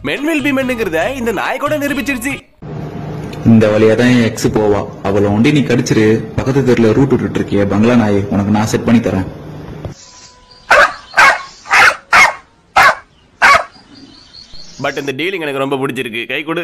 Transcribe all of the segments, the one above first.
Men will B மென்னுங்கிறத இந்த நாய் கூட நிரூபிச்சிருச்சு இந்த வழியா தான் என் எக்ஸ் போவா அவளை ஒண்டி நீ கடிச்சிரு பக்கத்து தெருல ரூட் விட்டுட்டு இருக்கிய பங்களா நாய் உனக்கு நான் செட் பண்ணி தரேன் பட் இந்த டீலிங் எனக்கு ரொம்ப பிடிச்சிருக்கு கை கொடு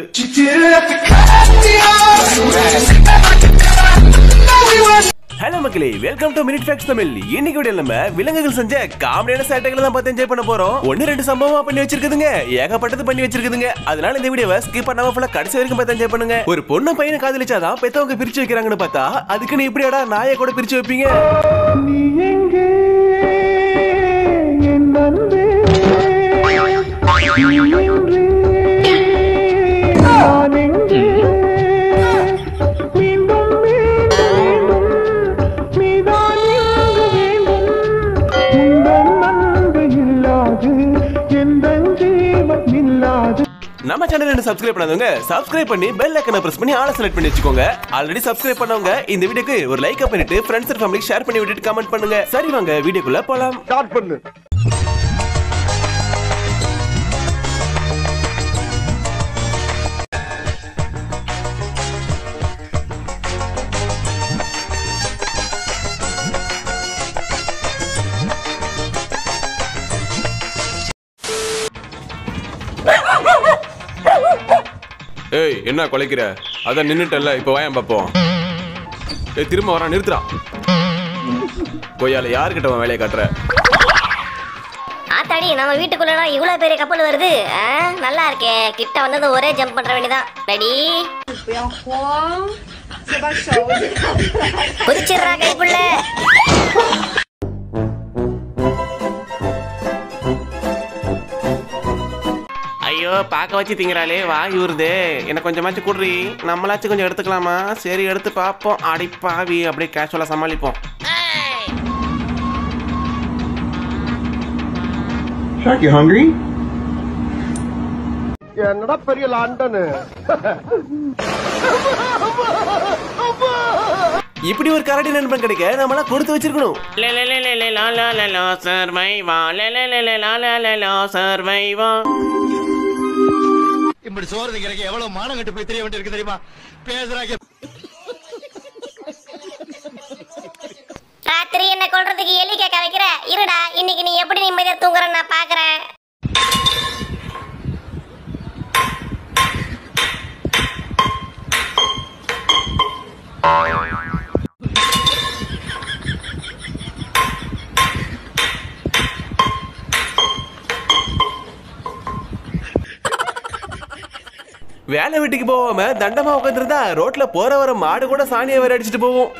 ஹலோ மக்களே welcome to minute facts Tamil இன்னைக்கு வீடியோ நம்ம விலங்குகள் செஞ்ச காமெடியான சேட்டைகளை தான் பார்த்து என்ஜாய் பண்ண போறோம் ஒன்னு ரெண்டு சம்பவமா பண்ணி வச்சிருக்குதுங்க ஏகப்பட்டது பண்ணி வச்சிருக்குதுங்க அதனால இந்த வீடியோவை ஸ்கிப் பண்ணாம ஃபுல்லா கடைசி வரைக்கும் பார்த்து என்ஜாய் பண்ணுங்க ஒரு பொண்ணு பையனை காதலிச்சாதான் பெத்தவங்க பிரிச்சு வைக்கிறாங்கன்னு பார்த்தா அதுக்கு நீ இப்படியாடா நாயை கூட பிரிச்சு வைப்பீங்க நம்ம சேனல் என்ன சப்ஸ்கிரைப் பண்ணாதவங்க சப்ஸ்கிரைப் பண்ணி பெல் ஐக்கனை பிரஸ் பண்ணி ஆள செலக்ட் பண்ணி வச்சுக்கோங்க ஆல்ரெடி சப்ஸ்கிரைப் பண்ணவங்க இந்த வீடியோக்கு ஒரு லைக் பண்ணிட்டு ஃப்ரெண்ட்ஸ் அண்ட் ஃபேமிலி ஷேர் பண்ணி விட்டுட்டு கமெண்ட் பண்ணுங்க சரி வாங்க வீடியோக்குள்ள போலாம் ஸ்டார்ட் பண்ணு ஏய் என்ன குலைக்கிற அதான் நின்னுட்டல்ல இப்போ வாயம் பார்ப்போம் ஏய் திரும்ப வரான் நிறுத்துறா கொய்யால யாருக்கிட்ட உன் வேலையை காட்டுற ஆத்தாடி நம்ம வீட்டுக்குள்ளலாம் இவ்வளவு பெரிய கப்பல் வருது ஆ, நல்லா இருக்கே கிட்ட வந்தது ஒரே ஜம்ப் பண்ற வேண்டியதான் ரெடி 不要慌，先把手 குதிச்சிடுறா கைப்புள்ள ஐயோ பார்க்க வச்சு திங்கிறாளே வாய் ஊறுதே எனக்கு கொஞ்சமாச்சும் குடுறி நம்மளாச்சும் கொஞ்சம் எடுத்துக்கலாமா சரி எடுத்து பார்ப்போம் அடி பாவி அப்படியே கேஷுவலாக சமாளிப்போம் Shark, you hungry? என்னடா பெரிய லண்டனு இப்படி ஒரு கரடி நண்பன் கிடைக்க நம்மளாம் கொடுத்து வச்சிருக்கணும் இப்படி சோறு திங்கிறக்கு எவ்வளவு மானம் கட்டு போய் தெரிய வேண்டியிருக்கு தெரியுமா பேசுறாங்க ராத்திரி என்ன கொல்றதுக்கு எலி கேட்க வைக்கிற இருடா இன்னைக்கு நீ எப்படி நிம்மதியா தூங்குறன்னு நான் பாக்குறேன் வேலை வீட்டுக்கு போகாம தண்டமா உட்காந்துருந்தா ரோட்ல போற வர மாடு கூட சாணியை வேற அடிச்சுட்டு போவோம்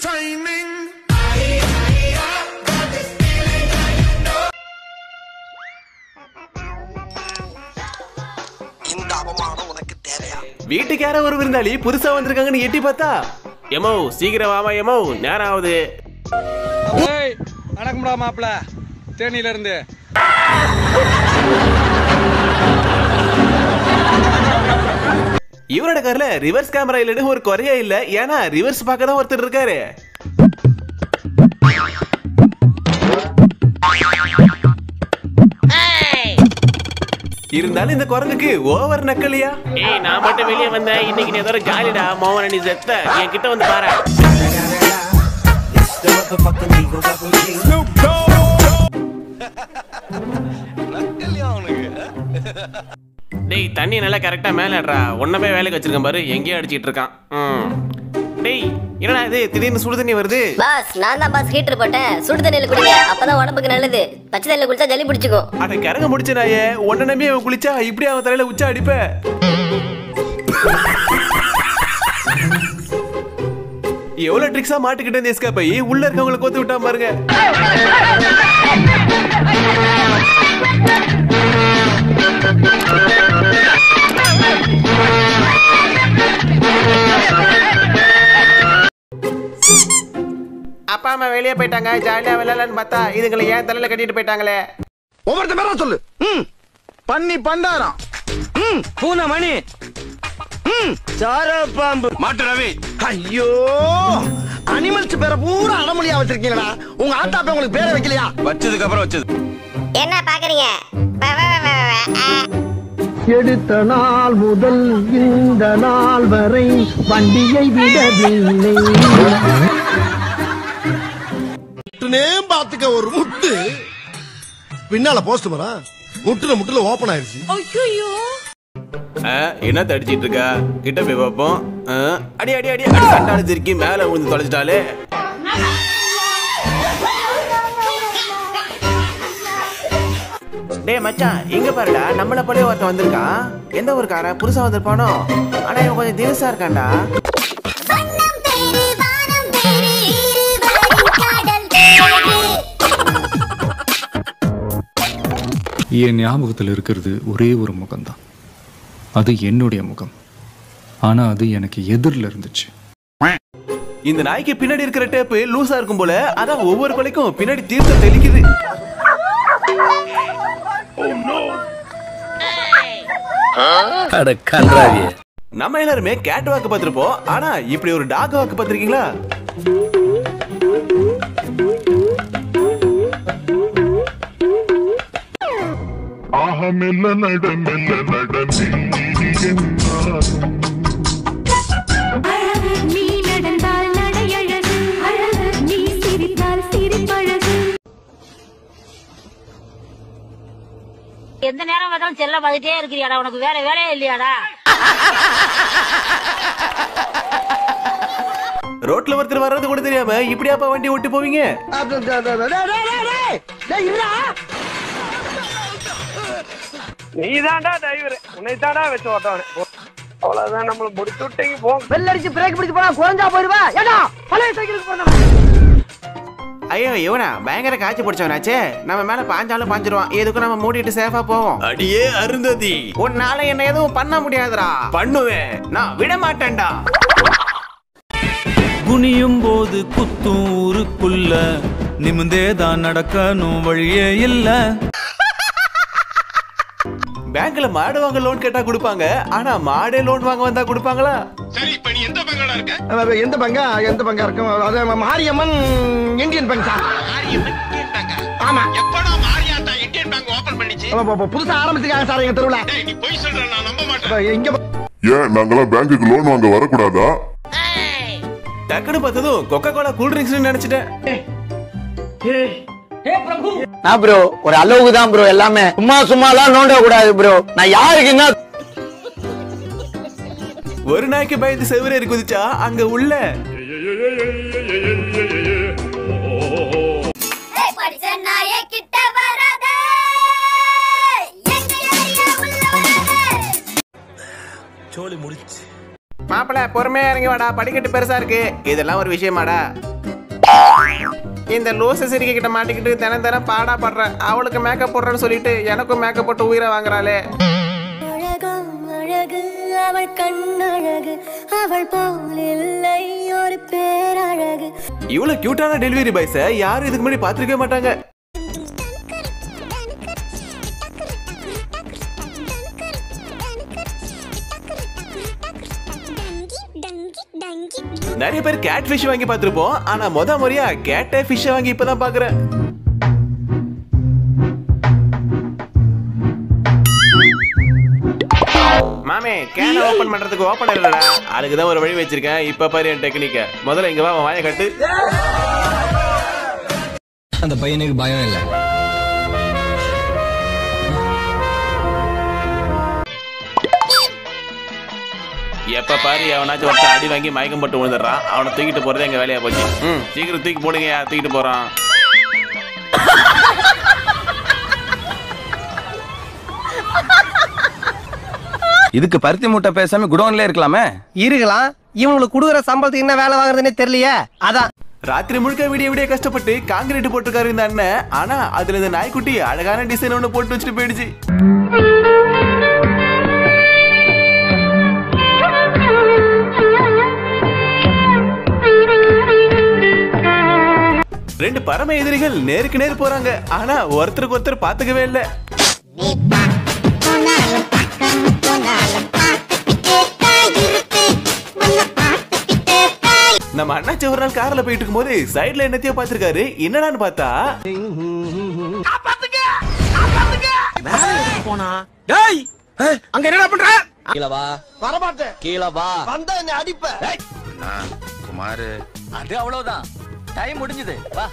வீட்டுக்கு யாரோ ஒரு விருந்தாளி புதுசா வந்திருக்காங்கன்னு எட்டி பார்த்தா எமோ சீக்கிரம் வாமா எமோ நேரம் ஆகுது ஏய் வணக்கம்டா மாப்பிள தேனியில இருந்து இவரோட கார்ல ரிவர்ஸ் கேமரா இல்லன்னு ஒரு குறையே இல்ல ஏன்னா ரிவர்ஸ் பார்க்க தான் ஒருத்தர் இருக்காரு இருந்தாலும் இந்த குரங்குக்கு ஓவர் நக்கலியா ஏய் நான் மட்டும் வெளியே வந்தேன் இன்னைக்கு நீ ஏதோ ஒரு ஜாலிடா மோகன நீ செத்த என் கிட்ட வந்து பாரு டேய் தண்ணி நல்லா கரெக்டா மேல ஏடுறா உன்ன போய் வேலைக்கு வச்சிருக்கேன் பாரு எங்கேயோ அடிச்சிட்டு இருக்கான் ம். டேய் என்னடா இது திடீர்னு சுடு தண்ணி வருது பாஸ் நான் தான் பாஸ் ஹீட்டர் போட்டேன் சுடு தண்ணியில குடிங்க அப்பதான் உடம்புக்கு நல்லது பச்சை தண்ணியில குடிச்சா ஜலி பிடிச்சுக்கும் அட கிறங்க முடிச்ச நாயே உன்ன நம்பி அவன் குளிச்சா இப்படி அவன் தலையில உச்சா அடிப்ப எவ்வளவு ட்ரிக்ஸா மாட்டுக்கிட்ட இருந்து எஸ்கேப் ஆகி உள்ள இருக்கவங்களை கோத்து விட்டா பாருங்க அப்பா அம்மா வெளியே போயிட்டாங்க ஜாலியா விளையாடலான்னு பார்த்தா இதுங்களை ஏன் தலையில கட்டிட்டு போயிட்டாங்களே ஒவ்வொருத்த பேரா சொல்லு ம் பண்ணி பண்டாரம் ம் பூனை மணி ம் சார பாம்பு மாட்டு ரவி ஐயோ அனிமல்ஸ் பேரை பூரா அடமொழியா வச்சிருக்கீங்களா உங்க ஆத்தா அப்பா உங்களுக்கு பேரை வைக்கலையா வச்சதுக்கு அப்புறம் வச்சது என்ன பாக்குறீங்க வ, வ, வ, வ, வ, ஆ. எடுத்த நாள் முதல் இந்த நாள் வரை வண்டியை விடவில்லை முட்டுனே பாத்துக்க ஒரு முட்டு பின்னால போஸ்ட் மரா முட்டுல முட்டுல ஓபன் ஆயிருச்சு ஆ, என்ன தடிச்சிட்டு இருக்கா கிட்ட போய் பார்ப்போம் ஆ, அடி அடி அடி அடி சண்டாளி திருக்கி மேல விழுந்து தொலைச்சிட்டாலே டேய் மச்சான் இங்க பாருடா நம்மள போலே ஒருத்தன் வந்திருக்கான் எந்த ஊருக்காரன் புதுசா வந்திருப்பானோ ஆனா இவன் கொஞ்சம் தினசா இருக்கான்டா என் ஞாபகத்தில் இருக்கிறது ஒரே ஒரு முகம்தான் அது என்னுடைய முகம் ஆனா அது எனக்கு எதிரில் இருந்துச்சு இந்த நாய்க்கு பின்னாடி இருக்கிற டேப்பு லூசா இருக்கும் போல அதான் ஒவ்வொரு கொலைக்கும் பின்னாடி தீர்த்தம் தெளிக்குது நம்ம எல்லாருமே கேட் வாக்கு பார்த்திருப்போம் ஆனா இப்படி ஒரு டாக் வாக்கு பார்த்திருக்கீங்களா நீ நடந்தால் நடையழகு அழகு நீ சிரித்தால் சிரிப்பழகு எந்த நேரம் பார்த்தாலும் செல்ல பார்த்துட்டே இருக்கிறியாடா உனக்கு வேற வேலையே இல்லையாடா ரோட்ல ஒருத்தர் வர்றது கூட தெரியாம இப்படியாப்பா வண்டி ஓட்டி போவீங்க நீதான்டா டிரைவர் உன்னை தாடா வச்சு ஓட்டவனே அவ்வளவுதான் நம்மள முடிச்சு விட்டீங்க போ பெல் அடிச்சு பிரேக் பிடிச்சு போனா குறைஞ்சா போயிருவா ஏடா பழைய சைக்கிளுக்கு போனா ஐயோ இவனா பயங்கர காய்ச்சி பிடிச்சவனாச்சே நம்ம மேல பாஞ்சாலும் பாஞ்சிருவான் எதுக்கும் நம்ம மூடிட்டு சேஃபா போவோம் அடியே அருந்ததி உன்னால என்ன எதுவும் பண்ண முடியாதுடா பண்ணுவேன் நான் விட மாட்டேன்டா குனியும் போது குத்தும் ஊருக்குள்ள நிமிந்தே தான் நடக்கணும் வழியே இல்ல பேங்க்ல மாடு வாங்க லோன் கேட்டா கொடுப்பாங்க ஆனா மாடே லோன் வாங்க வந்தா கொடுப்பாங்களா எந்த பங்கா எந்த பங்கா இருக்கும் அது மாரியம்மன் இந்தியன் பேங்க் சார் ஆமா எப்படா மாரியாத்தா இந்தியன் பேங்க் ஓபன் பண்ணிச்சு ஆமா, பு- பு- புதுசா ஆரம்பிச்சிருக்காங்க சார் எங்க தெருவுல டேய் நீ பொய் சொல்ற நான் நம்ப மாட்டேன் இப்ப இங்க ஏன் நாங்கெல்லாம் பேங்க்குக்கு லோன் வாங்க வரக்கூடாதா டக்குன்னு பார்த்ததும் கொக்கோ கோலா கூல் ட்ரிங்க்ஸ் நினைச்சிட்டேன் நான் ப்ரோ ஒரு அளவுக்கு தான் ப்ரோ எல்லாமே சும்மா சும்மாலாம் நோண்ட கூடாது ப்ரோ நான் யாருக்கு என்ன ஒரு நாய்க்கு பயந்து செவ்வரேறி குதிச்சா அங்க உள்ள படிச்ச நாயே கிட்ட வராத மாப்பிள பொறுமையா இறங்கி வாடா படிக்கட்டு பெருசா இருக்கு இதெல்லாம் ஒரு விஷயமாடா இந்த லூச சிரிக்க கிட்ட மாட்டிக்கிட்டு தினம் தினம் பாடா படுற அவளுக்கு மேக்கப் போடுறேன்னு சொல்லிட்டு எனக்கும் மேக்கப் போட்டு உயிரை வாங்குறாளே அழகம் அழகு அவள் கண்ணழகு அவள் போல் இல்லை ஒரு பேரழகு இவ்வளவு கியூட்டான டெலிவரி பாய்ஸ யாரும் இதுக்கு முன்னாடி பாத்திருக்கவே மாட்டாங்க நிறைய பேர் கேட் ஃபிஷ் வாங்கி பார்த்திருப்போம் ஆனா முத முறையா கேட்ட ஃபிஷ் வாங்கி இப்பதான் பாக்குறேன் மாமே கேன ஓபன் பண்றதுக்கு ஓபன் இல்லடா அதுக்கு தான் ஒரு வழி வச்சிருக்கேன் இப்ப பாரு என் டெக்னிக்க முதல்ல இங்க வா உன் வாயை கட்டு அந்த பையனுக்கு பயம் இல்ல எப்ப பாரு அவனாச்சும் ஒருத்தன் அடி வாங்கி மயக்கம் போட்டு விழுந்துடுறான் அவனை தூக்கிட்டு போறதே எங்க வேலையா போச்சு ம் சீக்கிரம் தூக்கி போடுங்க தூக்கிட்டு போறான் இதுக்கு பருத்தி மூட்டை பேசாம குடோன்ல இருக்கலாமே இருக்கலாம் இவங்களுக்கு கொடுக்குற சம்பளத்துக்கு என்ன வேலை வாங்குறதுன்னே தெரியலையே அதான் ராத்திரி முழுக்க விடிய விடிய கஷ்டப்பட்டு காங்கிரீட் போட்டிருக்காரு இந்த அண்ணன் ஆனா அதுல இந்த நாய்க்குட்டி அழகான டிசைன் ஒண்ணு போட்டு வச்சுட்டு போயிடுச்சு ரெண்டு பரம எதிரிகள் நேருக்கு நேர் போறாங்க ஆனா ஒருத்தருக்கு ஒருத்தர் பாத்துக்கவே இல்ல நம்ம அண்ணாச்சி ஒரு நாள் கார்ல போயிட்டு இருக்கும்போது சைடுல என்னத்தையோ பாத்திருக்காரு என்னடான்னு பார்த்தா டேய் அங்க என்னடா பண்ற கீழ வா வரமாட்டேன் கீழ வா வந்தா என்ன அடிப்ப குமாரு அது அவ்வளவுதான் டைம் முடிஞ்சது வா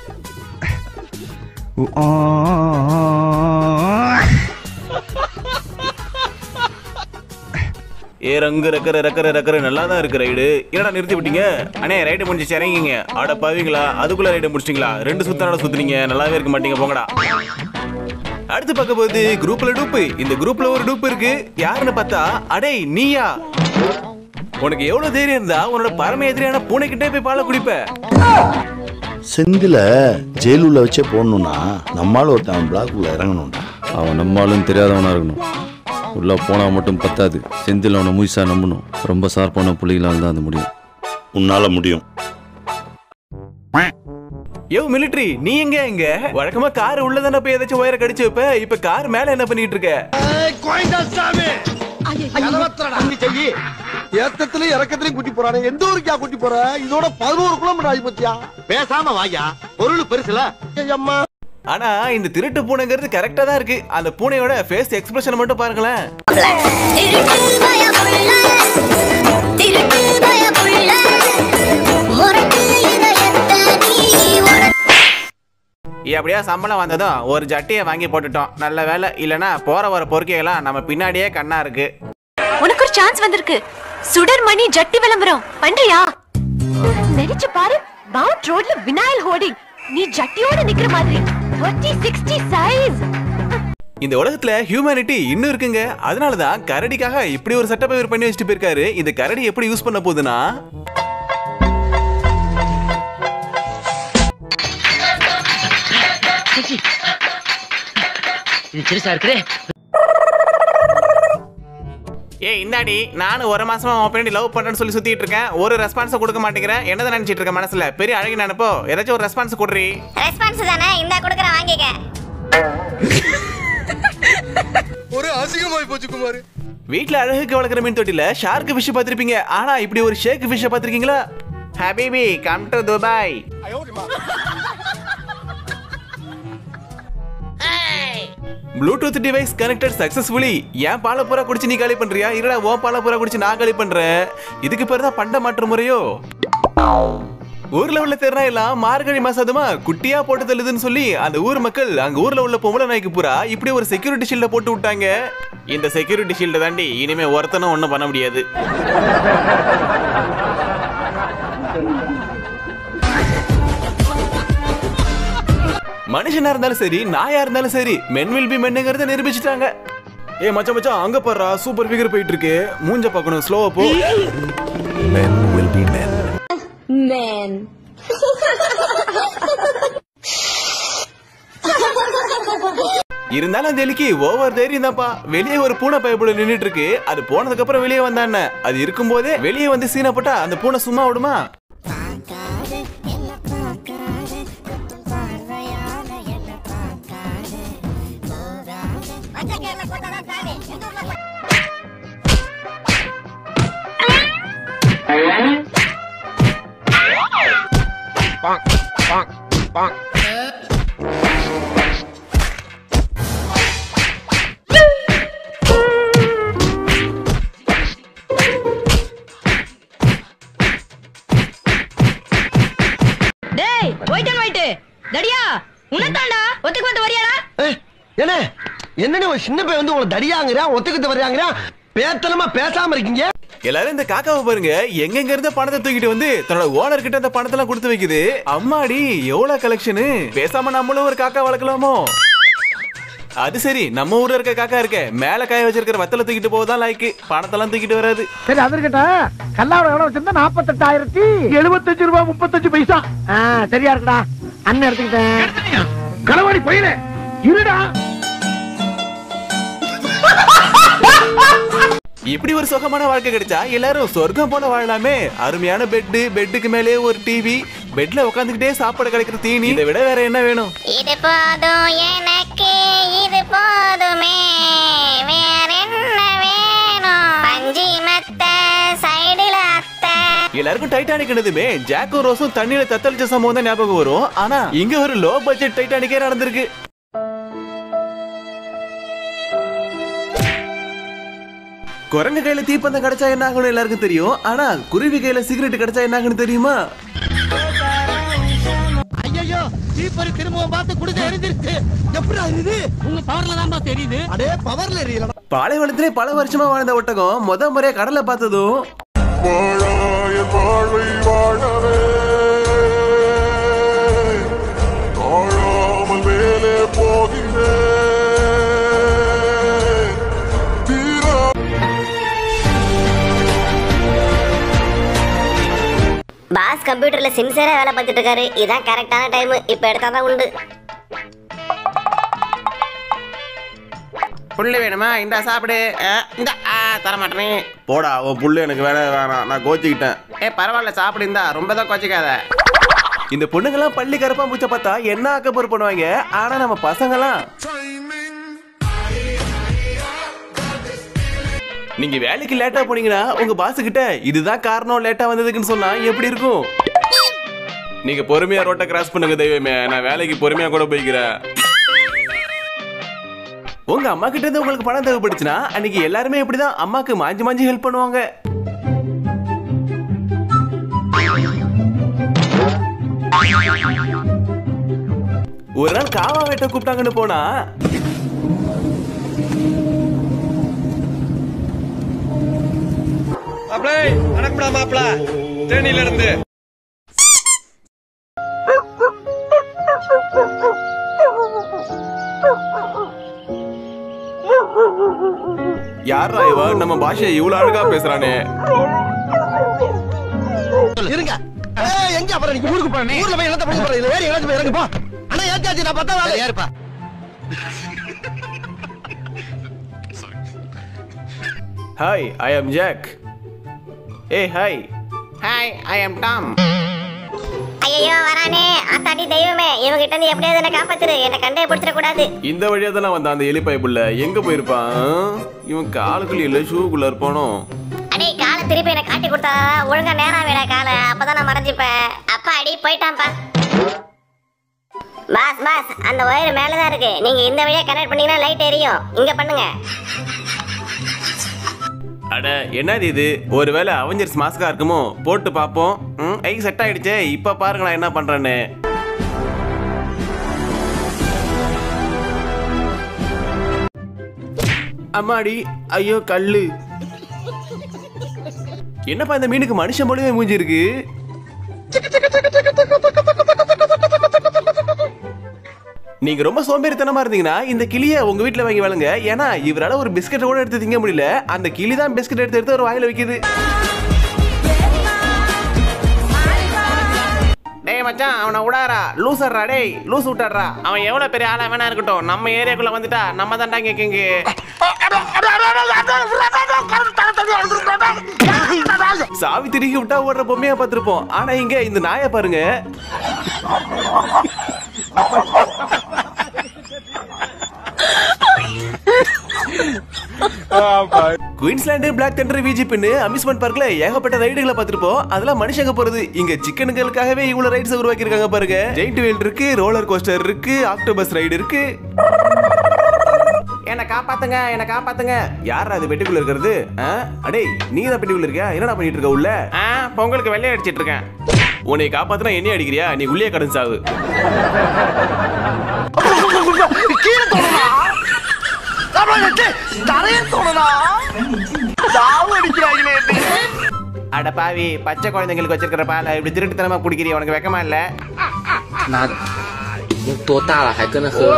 ஏ ரங்கு ரக்கர ரக்கர ரக்கர நல்லா தான் இருக்கு ரைடு என்னடா நிறுத்தி விட்டீங்க அண்ணே ரைடு முடிஞ்சு இறங்கிங்க ஆட பாவீங்களா அதுக்குள்ள ரைடு முடிச்சிட்டீங்களா ரெண்டு சுத்தானோட சுத்துனீங்க நல்லாவே இருக்க மாட்டீங்க போங்கடா அடுத்து பார்க்க போகுது குரூப்ல டூப்பு இந்த குரூப்ல ஒரு டூப் இருக்கு யாருன்னு பார்த்தா அடே நீயா உனக்கு எவ்வளவு தைரியம் இருந்தா உன்னோட பரம எதிரியான பூனைக்கிட்டே போய் பாலை குடிப்ப செந்தில ஜெயிலுள்ள வச்சே போடணும்னா நம்மால ஒருத்தன் பிளாக் உள்ள இறங்கணும்டா அவன் நம்மளும் தெரியாதவனா இருக்கணும் உள்ள போனா மட்டும் பத்தாது செந்தில் அவனை முயசா நம்பணும் ரொம்ப சார்பான புள்ளிகளால் தான் அது முடியும் உன்னால முடியும் யோ மிலிட்டரி நீ எங்க எங்க வழக்கமா கார் உள்ளதானே போய் ஏதாச்சும் ஒயரை கடிச்சு வைப்ப இப்ப கார் மேல என்ன பண்ணிட்டு இருக்க கோயந்தா சாமி கலவத்திரடா நீ செய்யி ஏத்தத்திலயும் இறக்கத்திலயும் கூட்டி போறானே எந்த ஊருக்கா கூட்டி போற இதோட பதினோரு கிலோமீட்டர் ஆகி பத்தியா பேசாம வாயா பொருள் பெருசுல அம்மா ஆனா இந்த திருட்டு பூனைங்கிறது கரெக்டா தான் இருக்கு அந்த பூனையோட ஃபேஸ் எக்ஸ்பிரஷன் மட்டும் பாருங்களேன் ஏ, அப்படியே சம்பளம் வந்ததும் ஒரு ஜட்டியை வாங்கி போட்டுட்டோம் நல்ல வேலை இல்லனா போற வர பொறுக்கையெல்லாம் நம்ம பின்னாடியே கண்ணா இருக்கு உனக்கு ஒரு சான்ஸ் வந்திருக்கு சுடர் மணி ஜட்டி விளம்பரம் பண்றியா நினைச்சு பாரு பவுட் ரோட்ல வினாயில் ஹோர்டிங் நீ ஜட்டியோட நிக்கிற மாதிரி 30 60 சைஸ் இந்த உலகத்துல ஹியூமனிட்டி இன்னும் இருக்குங்க அதனாலதான் கரடிக்காக இப்படி ஒரு செட்டப் இவர் பண்ணி வச்சுட்டு போயிருக்காரு இந்த கரடி எப்படி யூஸ் பண்ண போகுதுன்னா இது சிறுசா இருக்குதே ஏ இந்தாடி நானும் ஒரு மாசமா உன் பின்னாடி லவ் பண்றேன்னு சொல்லி சுத்திட்டு இருக்கேன் ஒரு ரெஸ்பான்ஸ் கொடுக்க மாட்டேங்கிறேன் என்னதான் நினைச்சிட்டு இருக்க மனசுல பெரிய அழகு நினைப்போ ஏதாச்சும் ஒரு ரெஸ்பான்ஸ் கொடுறி ரெஸ்பான்ஸ் தானே இந்தா கொடுக்குறேன் வாங்கிக்க ஒரு அசிங்கமாய் போச்சு குமார் வீட்ல அழகுக்கு வளர்க்குற மீன் தொட்டில ஷார்க் ஃபிஷ் பார்த்திருப்பீங்க ஆனா இப்படி ஒரு ஷேக் ஃபிஷ் பார்த்திருக்கீங்களா ஹபீபி come to Dubai Bluetooth device connected successfully ஏன் பாலை பூரா குடிச்சு நீ காலி பண்றியா இல்லடா உன் பாலை பூரா குடிச்சு நான் காலி பண்றேன் இதுக்கு பேர் தான் பண்ட மாற்று முறையோ ஊர்ல உள்ள தெருனா எல்லாம் மார்கழி மாசம் அதுமா குட்டியா போட்டு தள்ளுதுன்னு சொல்லி அந்த ஊர் மக்கள் அங்க ஊர்ல உள்ள பொம்பளை நாய்க்கு பூரா இப்படி ஒரு செக்யூரிட்டி ஷீல்ட போட்டு விட்டாங்க இந்த செக்யூரிட்டி ஷீல்ட தாண்டி இனிமே ஒருத்தனும் ஒண்ணும் பண்ண முடியாது மனுஷனா இருந்தாலும் சரி நாயா இருந்தாலும் சரி மென் வில் பி மென்னுங்கிறத நிரூபிச்சிட்டாங்க ஏ மச்சான் மச்சான் அங்க பாருடா சூப்பர் ஃபிகர் போயிட்டு இருக்கு மூஞ்ச பார்க்கணும் ஸ்லோவா போ men will be men Men. இருந்தாலும் அந்த எலிக்கு ஓவர் தைரியம் தான்ப்பா வெளியே ஒரு பூனை பயப்பட நின்னுட்டு இருக்கு அது போனதுக்கு அப்புறம் வெளியே வந்தானே அது இருக்கும்போதே வெளியே வந்து சீனை போட்டா அந்த பூனை சும்மா விடுமா டேய் ஒயிட் அண்ட் ஒயிட் தடியா உனத்தாண்டா ஒத்துக்கு வந்து வரியாடா என்ன என்னன்னு ஒரு சின்ன பையன் வந்து உங்களை தடியாங்கிறா ஒத்துக்கிட்டு வர்றாங்கிறா பேத்தனமா பேசாம இருக்கீங்க எல்லாரும் இந்த காக்காவை பாருங்க எங்கெங்க இருந்த பணத்தை தூக்கிட்டு வந்து தன்னோட ஓனர் கிட்ட அந்த பணத்தை எல்லாம் கொடுத்து வைக்குது அம்மாடி எவ்வளவு கலெக்ஷனு பேசாம நம்மளும் ஒரு காக்கா வளர்க்கலாமோ அது சரி நம்ம ஊர்ல இருக்க காக்கா இருக்க மேல காய வச்சிருக்கிற வத்தல தூக்கிட்டு போவதான் லாய்க்கு பணத்தெல்லாம் தூக்கிட்டு வராது சரி அது இருக்கட்டும் கல்லாவோட எவ்வளவு வச்சிருந்தா நாற்பத்தெட்டாயிரத்தி எழுபத்தஞ்சு ரூபாய் முப்பத்தஞ்சு பைசா ஆ, சரியா இருக்குடா அண்ணன் எடுத்துக்கிட்டேன் களவாடி போயில இருடா இப்படி ஒரு சுகமான வாழ்க்கை கிடைச்சா எல்லாரும் சொர்க்கம் போல வாழலாமே அருமையான பெட்டு பெட்டுக்கு மேலே ஒரு டிவி பெட்ல உட்காந்துக்கிட்டே சாப்பாடு கிடைக்கிற தீனி இதை விட வேற என்ன வேணும் இது போதும் எனக்கு இது போதுமே வேற என்ன வேணும் பஞ்சி மத்த சைடுல அத்தை எல்லாருக்கும் டைட்டானிக் என்னதுமே ஜாக்கும் ரோஸும் தண்ணியில தத்தளிச்ச சம்பவம் தான் ஞாபகம் வரும் ஆனா இங்க ஒரு லோ பட்ஜெட் டைட்டானிக்கே நடந்திருக்கு குரங்கு கையில தீப்பந்தம் கிடைச்சா என்ன ஆகணும் எல்லாருக்கும் தெரியும் ஆனா குருவி கையில சிகரெட் கிடைச்சா என்ன ஆகணும் தெரியுமா ஐயோ தீப்பறி திரும்பவும் பார்த்து குடிச்சு எரிஞ்சிருச்சு எப்படி இது உங்க பவர்ல தான் தெரியுது அடே பவர்ல எரியல பாலைவனத்திலே பல வருஷமா வாழ்ந்த ஒட்டகம் முத முறையா கடலை பார்த்ததும் வாழ்வை வாழவே தாழாமல் மேலே போகிறேன் தீரா பாஸ் கம்ப்யூட்டர்ல சின்சியரா வேலை பார்த்துட்டு இருக்காரு இதான் கரெக்டான டைம் இப்ப எடுத்தாதான் உண்டு புல்லு வேணுமா இந்த சாப்பிடு இந்த தர மாட்டேன் போடா உன் புல்லு எனக்கு வேண வேணாம் நான் கோச்சிக்கிட்டேன் ஏ பரவாயில்ல சாப்பிடு இந்தா ரொம்ப தான் கோச்சிக்காத இந்த பொண்ணுங்கெல்லாம் பள்ளி கருப்பா பூச்சை பார்த்தா என்ன ஆக்கப்பொரு பண்ணுவாங்க ஆனா நம்ம பசங்கெல்லாம் நீங்க வேலைக்கு லேட்டா போனீங்கன்னா உங்க பாஸ் கிட்ட இதுதான் காரணம் லேட்டா வந்ததுக்குன்னு சொன்னா எப்படி இருக்கும் நீங்க பொறுமையா ரோட்டை கிராஸ் பண்ணுங்க தெய்வமே நான் வேலைக்கு பொறுமையா கூட போய்க்கிறேன் உங்க அம்மா கிட்ட இருந்து உங்களுக்கு பணம் தேவைப்படுச்சுன்னா அன்னைக்கு எல்லாருமே இப்படிதான் அம்மாக்கு மாஞ்சி மாஞ்சி ஹெல்ப் பண்ணுவாங்க ஒரு நாள் காவா வெட்ட கூப்பிட்டாங்கன்னு போனா மாப்பிளை அனுப்புடா மாப்பிள தேனியில இருந்து யாரா இவ நம்ம பாஷையை இவ்வளவு அழகா பேசுறானே இருங்க ஏய், எங்க அப்புறம் நீங்க ஊருக்கு போறேன் ஊர்ல போய் என்னத்த பண்ண போறீங்க வேற எங்கேயாச்சும் போய் இறங்கு போ அண்ணா ஏத்தாச்சு நான் பத்தா வேலை யாருப்பா ஹாய் ஐ அம் ஜாக் ஏ hi hi I am Tom ஐயோ வரானே ஆத்தாடி தெய்வமே இவங்கிட்ட இருந்து எப்படியாவது என்ன காப்பாத்துரு என்ன கண்டே பிடிச்சிட கூடாது இந்த வழியா தானே வந்தான் அந்த எலி பைப்புள்ள எங்க போயிருப்பான் இவன் காலுக்குள்ள இல்ல ஷூக்குள்ள இருப்பானோ அடே காலை திருப்பி எனக்கு காட்டி கொடுத்தா ஒழுங்கா நேரா விட காலை அப்பதான் நான் மறைஞ்சிப்பேன் அப்பா அடி போயிட்டான்ப்பா பாஸ் பாஸ் அந்த ஒயர் மேலதான் இருக்கு நீங்க இந்த வழியா கனெக்ட் பண்ணீங்கன்னா லைட் எரியும் இங்க பண்ணுங்க அட என்னது இது ஒருவேளை அவெஞ்சர்ஸ் மாஸ்கா இருக்குமோ போட்டு பாப்போம் ம் ஐ செட் ஆயிடுச்சே இப்ப பாருங்க நான் என்ன பண்றேன்னு அம்மாடி ஐயோ கல்லு என்னப்பா இந்த மீனுக்கு மனுஷன் போலவே மூஞ்சி இருக்கு நீங்க ரொம்ப சோம்பேறித்தனமா இருந்தீங்கன்னா இந்த கிளிய உங்க வீட்ல வாங்கி வளங்க ஏன்னா இவரால ஒரு பிஸ்கட் கூட எடுத்து திங்க முடியல அந்த கிளி தான் பிஸ்கட் எடுத்து எடுத்து ஒரு வாயில வைக்குது டேய் மச்சான் அவனை விடாரா லூசர்ரா டேய் லூஸ் விட்டாடுறா அவன் எவ்வளவு பெரிய ஆளா வேணா இருக்கட்டும் நம்ம ஏரியாக்குள்ள வந்துட்டா நம்ம தான்டா கேக்குங்க சாவி திருகி விட்டா ஓடுற பொம்மையா பார்த்திருப்போம் ஆனா இங்க இந்த நாயை பாருங்க குயின்ஸ்லாண்டு பிளாக் தண்டர் விஜிபின்னு அம்யூஸ்மெண்ட் பார்க்ல ஏகப்பட்ட ரைடுகளை பார்த்திருப்போம் அதெல்லாம் மனுஷங்க போறது இங்க சிக்கனுங்களுக்காகவே இவ்வளவு ரைட்ஸ் உருவாக்கி இருக்காங்க பாருங்க ஜெயிண்ட் வீல் இருக்கு ரோலர் கோஸ்டர் இருக்கு ஆக்டோபஸ் ரைடு இருக்கு என்ன காப்பாத்துங்க என்ன காப்பாத்துங்க யாரா அது பெட்டிக்குள்ள இருக்கிறது ஆ? அடே நீ தான் பெட்டிக்குள்ள இருக்கியா என்னடா பண்ணிட்டு இருக்க உள்ள ஆ, பொங்கலுக்கு வெள்ளை அடிச்சிட்டு இருக்கேன் உன்னை காப்பாத்துனா என்ன அடிக்கிறியா நீ உள்ளே கடன் சாவு கீழே தொடரா தரையை தொடரா சாவு அடிக்கிறாங்களே அட பாவி பச்சை குழந்தைங்களுக்கு வச்சிருக்கிற பாலை இப்படி திருட்டுத்தனமா குடிக்கிறிய உனக்கு வெக்கமா இல்ல 那你多大了还跟着喝？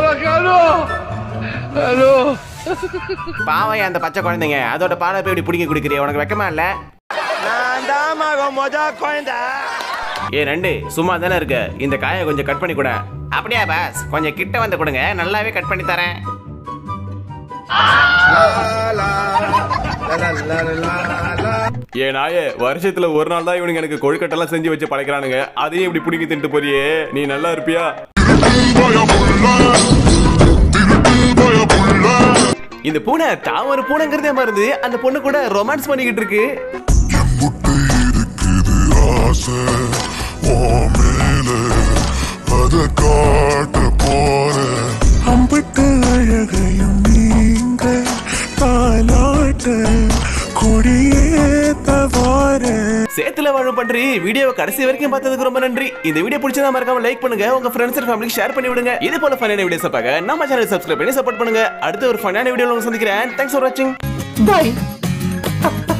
ஹலோ பாவையா அந்த பச்சை குழந்தைங்க அதோட பாலை போய் இப்படி பிடிங்க குடிக்கிறிய உனக்கு வெக்கமா இல்ல நான் தான் மகன் மொஜா குழந்தை ஏ ரெண்டு சும்மா தானே இருக்க இந்த காயை கொஞ்சம் கட் பண்ணி கூட அப்படியா பாஸ் கொஞ்சம் கிட்ட வந்து கொடுங்க நல்லாவே கட் பண்ணி தரேன் ஏ நாயே வருஷத்துல ஒரு நாள் தான் இவனுங்க எனக்கு கொழுக்கட்டெல்லாம் செஞ்சு வச்சு படைக்கிறானுங்க அதையும் இப்படி பிடிங்கி தின்ட்டு போறியே நீ நல்லா இருப்பியா இந்த பூனை தான் ஒரு பூனைங்கிறதே மருந்து அந்த பொண்ணு கூட ரொமான்ஸ் பண்ணிக்கிட்டு இருக்கு ஆசை உன் மேல அத காட்ட போறேன் அம்பிட்டு அழகையும் நீங்க தாலாட்ட சேத்துல வாழும் பன்றி வீடியோவை கடைசி வரைக்கும் பார்த்ததுக்கு ரொம்ப நன்றி இந்த வீடியோ பிடிச்சதா மறக்காம லைக் பண்ணுங்க உங்க ஃப்ரெண்ட்ஸ் அண்ட் ஃபேமிலிக்கு ஷேர் பண்ணி விடுங்க இது போல ஃபன்னான வீடியோஸ் பார்க்க நம்ம சேனல் சப்ஸ்கிரைப் பண்ணி சப்போர்ட் பண்ணுங்க அடுத்த ஒரு ஃபன்னான வீடியோல உங்களை சந்திக்கிறேன் தேங்க்ஸ் ஃபார் வாட்சிங் பாய்